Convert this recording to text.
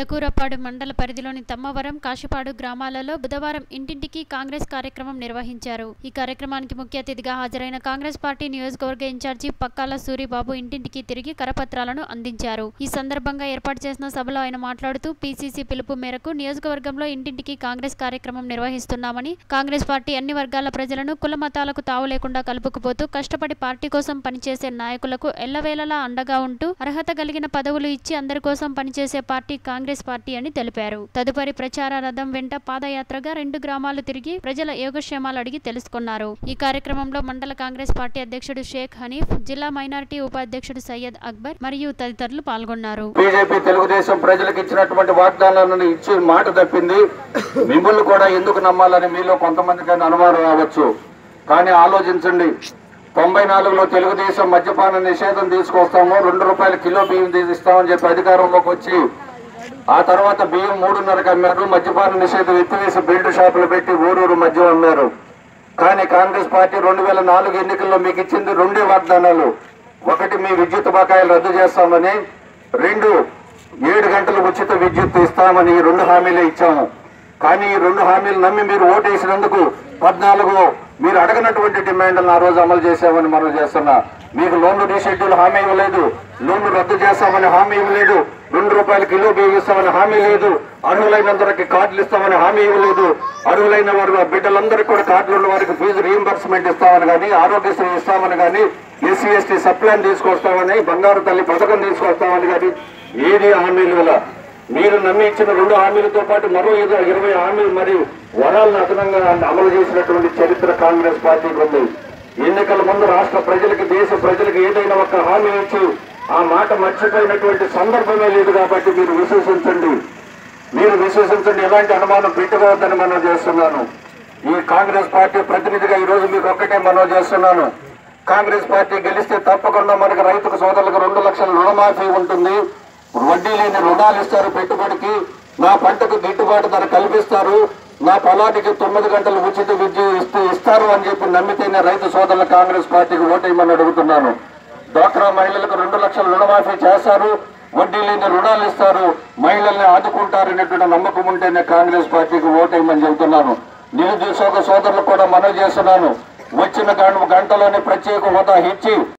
పెదకూరపాడు మండల పరిధిలోని తమ్మవరం కాశీపాడు గ్రామాలలో బుధవారం ఇంటింటికి కాంగ్రెస్ కార్యక్రమం నిర్వహించారు ఈ కార్యక్రమానికి ముఖ్య అతిథిగా హాజరైన కాంగ్రెస్ పార్టీ నియోజకవర్గ ఇన్ఛార్జి పక్కాల సూరిబాబు ఇంటింటికి తిరిగి కరపత్రాలను అందించారు ఈ సందర్భంగా ఏర్పాటు చేసిన సభలో ఆయన మాట్లాడుతూ పీసీసీ పిలుపు మేరకు నియోజకవర్గంలో ఇంటింటికి కాంగ్రెస్ కార్యక్రమం నిర్వహిస్తున్నామని కాంగ్రెస్ పార్టీ అన్ని వర్గాల ప్రజలను కుల మతాలకు తావు లేకుండా కలుపుకుపోతూ కష్టపడి పార్టీ కోసం పనిచేసే నాయకులకు ఎల్లవేళలా అండగా ఉంటూ అర్హత కలిగిన పదవులు ఇచ్చి అందరి కోసం పనిచేసే పార్టీ కాంగ్రెస్ పార్టీ అని తెలిపారు తదుపరి ప్రచార రథం వెంట పాదయాత్రగా రెండు గ్రామాలు తిరిగి ప్రజల యోగక్షేమాలు అడిగి తెలుసుకున్నారు ఈ కార్యక్రమంలో మండల కాంగ్రెస్ పార్టీ అధ్యక్షుడు షేక్ హనీఫ్ జిల్లా మైనారిటీ ఉపాధ్యక్షుడు సయ్యద్ అక్బర్ మరియు తదితరులు పాల్గొన్నారు బీజేపీ తెలుగుదేశం ప్రజలకు ఇచ్చినటువంటి వాగ్దానాలను ఇచ్చి మాట తప్పింది మిమ్మల్ని కూడా ఎందుకు నమ్మాలని మీలో కొంతమందికైనా అనుమానం రావచ్చు కానీ ఆలోచించండి తొంభై నాలుగులో తెలుగుదేశం మద్యపాన నిషేధం తీసుకొస్తాము రెండు రూపాయల కిలో బియ్యం తీసిస్తామని చెప్పి అధికారంలోకి వచ్చి ఆ తర్వాత బియ్యం మూడున్నరకు అమ్మారు మద్యపాన నిషేధం ఎత్తివేసి బెల్ట్ షాపులు పెట్టి ఊరూరు మద్యం అమ్మారు కానీ కాంగ్రెస్ పార్టీ రెండు వేల నాలుగు ఎన్నికల్లో మీకు ఇచ్చింది రెండే వాగ్దానాలు ఒకటి మీ విద్యుత్ బకాయిలు రద్దు చేస్తామని రెండు ఏడు గంటలు ఉచిత విద్యుత్ ఇస్తామని ఈ రెండు హామీలే ఇచ్చాము కానీ ఈ రెండు హామీలు నమ్మి మీరు ఓటేసినందుకు పద్నాలుగు మీరు అడగనటువంటి డిమాండ్లను ఆ రోజు అమలు చేశామని మనం చేస్తున్నా మీకు లోన్లు రీషెడ్యూల్ హామీ ఇవ్వలేదు లోన్లు రద్దు చేస్తామని హామీ ఇవ్వలేదు రెండు రూపాయల కిలో బియ్యం ఇస్తామని హామీ లేదు అర్హులైనందరికి కార్డులు ఇస్తామని హామీ ఇవ్వలేదు అర్హులైన వారి బిడ్డలందరికీ కూడా కార్డులు ఉన్న వారికి ఫీజు రీఎంబర్స్మెంట్ ఇస్తామని కానీ ఆరోగ్యశ్రీ ఇస్తామని కానీ ఎస్సీ ఎస్టీ సప్లాన్ తీసుకొస్తామని బంగారు తల్లి పథకం తీసుకొస్తామని కానీ ఏది హామీలు ఇలా మీరు నమ్మి ఇచ్చిన రెండు హామీలతో పాటు మరో ఏదో ఇరవై హామీలు మరియు వరాలను అదనంగా అమలు చేసినటువంటి చరిత్ర కాంగ్రెస్ పార్టీకి ఉంది ఎన్నికల ముందు రాష్ట్ర ప్రజలకు దేశ ప్రజలకు ఏదైనా ఒక హామీ ఇచ్చి ఆ మాట మర్చిపోయినటువంటి సందర్భమే లేదు కాబట్టి మీరు విశ్వసించండి మీరు విశ్వసించండి ఎలాంటి అనుమానం పెట్టుకోవద్దని మనం చేస్తున్నాను ఈ కాంగ్రెస్ పార్టీ ప్రతినిధిగా ఈ రోజు మీకు ఒక్కటే మనం చేస్తున్నాను కాంగ్రెస్ పార్టీ గెలిస్తే తప్పకుండా మనకు రైతుకు సోదరులకు రెండు లక్షల రుణమాఫీ ఉంటుంది వడ్డీ లేని రుణాలు ఇస్తారు పెట్టుబడికి నా పంటకు గిట్టుబాటు ధర కల్పిస్తారు నా పొలానికి తొమ్మిది గంటలు ఉచిత విద్యుత్ ఇస్తూ ఇస్తారు అని చెప్పి నమ్మితేనే రైతు సోదరుల కాంగ్రెస్ పార్టీకి ఓటేయమని అడుగుతున్నాను డ్వాక్రా మహిళలకు రెండు లక్షల రుణమాఫీ చేస్తారు వడ్డీ లేని రుణాలు ఇస్తారు మహిళల్ని ఆదుకుంటారనేటువంటి నమ్మకం ఉంటేనే కాంగ్రెస్ పార్టీకి ఓటేయమని చెబుతున్నాను నిరుద్యోగ సోదరులకు కూడా మనవి చేస్తున్నాను వచ్చిన గం- గంటలోనే ప్రత్యేక హోదా ఇచ్చి